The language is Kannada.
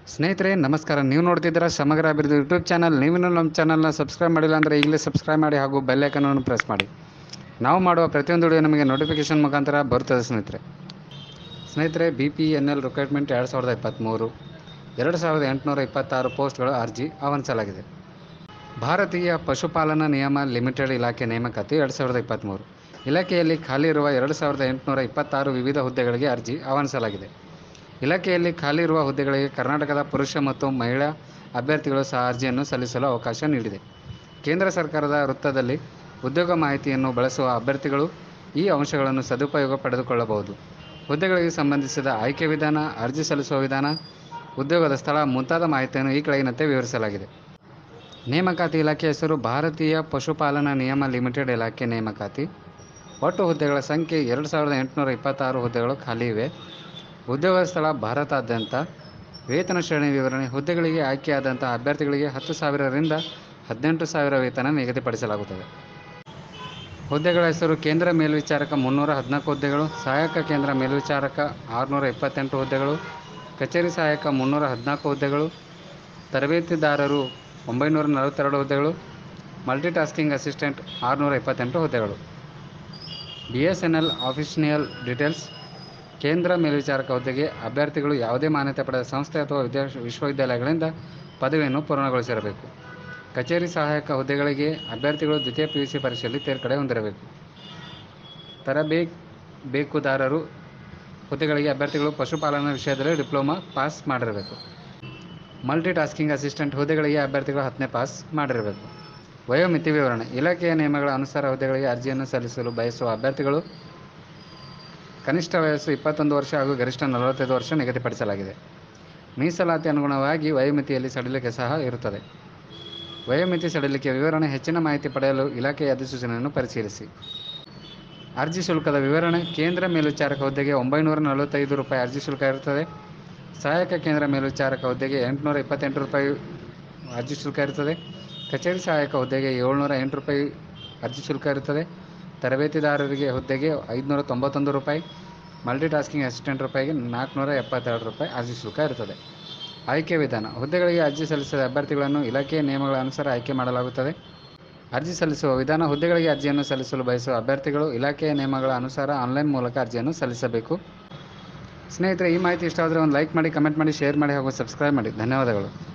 ಸ್ನೇಹಿತರೆ ನಮಸ್ಕಾರ ನೀವು ನೋಡ್ತಿದ್ದೀರಾ ಸಮಗ್ರ ಅಭಿವೃದ್ಧಿ ಯೂಟ್ಯೂಬ್ ಚಾನಲ್ ನೀವಿನ್ನೂ ನಮ್ಮ ಚಾನಲ್ನ ಸಬ್ಸ್ಕ್ರೈಬ್ ಮಾಡಿಲ್ಲ ಅಂದರೆ ಈಗಲೇ ಸಬ್ಸ್ಕ್ರೈಬ್ ಮಾಡಿ ಹಾಗೂ ಬೆಲ್ ಐಕನನ್ನು ಪ್ರೆಸ್ ಮಾಡಿ ನಾವು ಮಾಡುವ ಪ್ರತಿಯೊಂದು ವಿಡಿಯೋ ನಮಗೆ ನೋಟಿಫಿಕೇಷನ್ ಮುಖಾಂತರ ಬರ್ತದೆ ಸ್ನೇಹಿತರೆ ಸ್ನೇಹಿತರೆ B P N L recruitment ಎರಡು ಸಾವಿರದ ಇಪ್ಪತ್ತ್ಮೂರು ಎರಡು ಸಾವಿರದ ಎಂಟುನೂರ ಇಪ್ಪತ್ತಾರು ಪೋಸ್ಟ್ಗಳು ಅರ್ಜಿ ಆಹ್ವಾನಿಸಲಾಗಿದೆ ಭಾರತೀಯ ಪಶುಪಾಲನಾ ನಿಯಮ ಲಿಮಿಟೆಡ್ ಇಲಾಖೆ ನೇಮಕಾತಿ ಎರಡು ಸಾವಿರದ ಇಪ್ಪತ್ತ್ಮೂರು ಇಲಾಖೆಯಲ್ಲಿ ಖಾಲಿ ಇರುವ ಎರಡು ಸಾವಿರದ ಎಂಟುನೂರ ಇಪ್ಪತ್ತಾರು ವಿವಿಧ ಹುದ್ದೆಗಳಿಗೆ ಅರ್ಜಿ ಆಹ್ವಾನಿಸಲಾಗಿದೆ ಇಲಾಖೆಯಲ್ಲಿ ಖಾಲಿ ಇರುವ ಹುದ್ದೆಗಳಿಗೆ ಕರ್ನಾಟಕದ ಪುರುಷ ಮತ್ತು ಮಹಿಳಾ ಅಭ್ಯರ್ಥಿಗಳು ಸಹ ಅರ್ಜಿಯನ್ನು ಸಲ್ಲಿಸಲು ಅವಕಾಶ ನೀಡಿದೆ ಕೇಂದ್ರ ಸರ್ಕಾರದ ವೃತ್ತದಲ್ಲಿ ಉದ್ಯೋಗ ಮಾಹಿತಿಯನ್ನು ಬಳಸುವ ಅಭ್ಯರ್ಥಿಗಳು ಈ ಅಂಶಗಳನ್ನು ಸದುಪಯೋಗ ಪಡೆದುಕೊಳ್ಳಬಹುದು ಹುದ್ದೆಗಳಿಗೆ ಸಂಬಂಧಿಸಿದ ಆಯ್ಕೆ ವಿಧಾನ ಅರ್ಜಿ ಸಲ್ಲಿಸುವ ವಿಧಾನ ಉದ್ಯೋಗದ ಸ್ಥಳ ಮುಂತಾದ ಮಾಹಿತಿಯನ್ನು ಈ ಕೆಳಗಿನಂತೆ ವಿವರಿಸಲಾಗಿದೆ ನೇಮಕಾತಿ ಇಲಾಖೆ ಹೆಸರು ಭಾರತೀಯ ಪಶುಪಾಲನಾ ನಿಯಮ ಲಿಮಿಟೆಡ್ ಇಲಾಖೆ ನೇಮಕಾತಿ ಒಟ್ಟು ಹುದ್ದೆಗಳ ಸಂಖ್ಯೆ ಎರಡು ಸಾವಿರದ ಎಂಟುನೂರ ಇಪ್ಪತ್ತಾರು ಹುದ್ದೆಗಳು ಖಾಲಿ ಇವೆ ಉದ್ಯೋಗ ಸ್ಥಳ ಭಾರತಾದ್ಯಂತ ವೇತನ ಶ್ರೇಣಿ ವಿವರಣೆ ಹುದ್ದೆಗಳಿಗೆ ಆಯ್ಕೆಯಾದಂಥ ಅಭ್ಯರ್ಥಿಗಳಿಗೆ ಹತ್ತು ಸಾವಿರರಿಂದ ಹದಿನೆಂಟು ಸಾವಿರ ವೇತನ ನಿಗದಿಪಡಿಸಲಾಗುತ್ತದೆ ಹುದ್ದೆಗಳ ಹೆಸರು ಕೇಂದ್ರ ಮೇಲ್ವಿಚಾರಕ ಮುನ್ನೂರ ಹದಿನಾಲ್ಕು ಹುದ್ದೆಗಳು ಸಹಾಯಕ ಕೇಂದ್ರ ಮೇಲ್ವಿಚಾರಕ ಆರುನೂರ ಇಪ್ಪತ್ತೆಂಟು ಹುದ್ದೆಗಳು ಕಚೇರಿ ಸಹಾಯಕ ಮುನ್ನೂರ ಹದಿನಾಲ್ಕು ಹುದ್ದೆಗಳು ತರಬೇತಿದಾರರು ಒಂಬೈನೂರ ನಲವತ್ತೆರಡು ಹುದ್ದೆಗಳು ಮಲ್ಟಿಟಾಸ್ಕಿಂಗ್ ಅಸಿಸ್ಟೆಂಟ್ ಆರುನೂರ ಇಪ್ಪತ್ತೆಂಟು ಹುದ್ದೆಗಳು B S N L official details ಕೇಂದ್ರ ಮೇಲ್ವಿಚಾರಕ ಹುದ್ದೆಗೆ ಅಭ್ಯರ್ಥಿಗಳು ಯಾವುದೇ ಮಾನ್ಯತೆ ಪಡೆದ ಸಂಸ್ಥೆ ಅಥವಾ ವಿದ್ಯಾ ವಿಶ್ವವಿದ್ಯಾಲಯಗಳಿಂದ ಪದವಿಯನ್ನು ಪೂರ್ಣಗೊಳಿಸಿರಬೇಕು ಕಚೇರಿ ಸಹಾಯಕ ಹುದ್ದೆಗಳಿಗೆ ಅಭ್ಯರ್ಥಿಗಳು ದ್ವಿತೀಯ ಪಿ ಯು ಸಿ ಪರೀಕ್ಷೆಯಲ್ಲಿ ತೇರ್ಗಡೆ ಹೊಂದಿರಬೇಕು ತರಬೇಕುದಾರರು ಹುದ್ದೆಗಳಿಗೆ ಅಭ್ಯರ್ಥಿಗಳು ಪಶುಪಾಲನಾ ವಿಷಯದಲ್ಲಿ ಡಿಪ್ಲೊಮಾ ಪಾಸ್ ಮಾಡಿರಬೇಕು ಮಲ್ಟಿ ಟಾಸ್ಕಿಂಗ್ ಅಸಿಸ್ಟೆಂಟ್ ಹುದ್ದೆಗಳಿಗೆ ಅಭ್ಯರ್ಥಿಗಳು ಹತ್ತನೇ ಪಾಸ್ ಮಾಡಿರಬೇಕು ವಯೋಮಿತಿ ವಿವರಣೆ ಇಲಾಖೆಯ ನಿಯಮಗಳ ಅನುಸಾರ ಹುದ್ದೆಗಳಿಗೆ ಅರ್ಜಿಯನ್ನು ಸಲ್ಲಿಸಲು ಬಯಸುವ ಅಭ್ಯರ್ಥಿಗಳು ಕನಿಷ್ಠ ವಯಸ್ಸು ಇಪ್ಪತ್ತೊಂದು ವರ್ಷ ಹಾಗೂ ಗರಿಷ್ಠ ನಲವತ್ತೈದು ವರ್ಷ ನಿಗದಿಪಡಿಸಲಾಗಿದೆ ಮೀಸಲಾತಿ ಅನುಗುಣವಾಗಿ ವಯೋಮಿತಿಯಲ್ಲಿ ಸಡಿಲಿಕೆ ಸಹ ಇರುತ್ತದೆ ವಯೋಮಿತಿ ಸಡಿಲಿಕೆ ವಿವರಣೆ ಹೆಚ್ಚಿನ ಮಾಹಿತಿ ಪಡೆಯಲು ಇಲಾಖೆಯ ಅಧಿಸೂಚನೆಯನ್ನು ಪರಿಶೀಲಿಸಿ ಅರ್ಜಿ ಶುಲ್ಕದ ವಿವರಣೆ ಕೇಂದ್ರ ಮೇಲ್ವಿಚಾರಕ ಹುದ್ದೆಗೆ ಒಂಬೈನೂರ ನಲವತ್ತೈದು ರೂಪಾಯಿ ಅರ್ಜಿ ಶುಲ್ಕ ಇರುತ್ತದೆ ಸಹಾಯಕ ಕೇಂದ್ರ ಮೇಲ್ವಿಚಾರಕ ಹುದ್ದೆಗೆ ಎಂಟುನೂರ ಇಪ್ಪತ್ತೆಂಟು ರೂಪಾಯಿ ಅರ್ಜಿ ಶುಲ್ಕ ಇರುತ್ತದೆ ಕಚೇರಿ ಸಹಾಯಕ ಹುದ್ದೆಗೆ ಏಳ್ನೂರ ಎಂಟು ರೂಪಾಯಿ ಅರ್ಜಿ ಶುಲ್ಕ ಇರುತ್ತದೆ ತರಬೇತಿದಾರರಿಗೆ ಹುದ್ದೆಗೆ ಐದುನೂರ ತೊಂಬತ್ತೊಂದು ರೂಪಾಯಿ ಮಲ್ಟಿಟಾಸ್ಕಿಂಗ್ ಅಸಿಸ್ಟೆಂಟ್ ರೂಪಾಯಿಗೆ ನಾಲ್ಕುನೂರ ಎಪ್ಪತ್ತೆರಡು ರೂಪಾಯಿ ಅರ್ಜಿ ಶುಲ್ಕ ಇರುತ್ತದೆ ಆಯ್ಕೆ ವಿಧಾನ ಹುದ್ದೆಗಳಿಗೆ ಅರ್ಜಿ ಸಲ್ಲಿಸಿದ ಅಭ್ಯರ್ಥಿಗಳನ್ನು ಇಲಾಖೆಯ ನಿಯಮಗಳ ಅನುಸಾರ ಆಯ್ಕೆ ಮಾಡಲಾಗುತ್ತದೆ ಅರ್ಜಿ ಸಲ್ಲಿಸುವ ವಿಧಾನ ಹುದ್ದೆಗಳಿಗೆ ಅರ್ಜಿಯನ್ನು ಸಲ್ಲಿಸಲು ಬಯಸುವ ಅಭ್ಯರ್ಥಿಗಳು ಇಲಾಖೆಯ ನಿಯಮಗಳ ಅನುಸಾರ ಆನ್ಲೈನ್ ಮೂಲಕ ಅರ್ಜಿಯನ್ನು ಸಲ್ಲಿಸಬೇಕು ಸ್ನೇಹಿತರೆ ಈ ಮಾಹಿತಿ ಇಷ್ಟ ಆದರೆ ಒಂದು ಲೈಕ್ ಮಾಡಿ ಕಮೆಂಟ್ ಮಾಡಿ ಶೇರ್ ಮಾಡಿ ಹಾಗೂ ಸಬ್ಸ್ಕ್ರೈಬ್ ಮಾಡಿ ಧನ್ಯವಾದಗಳು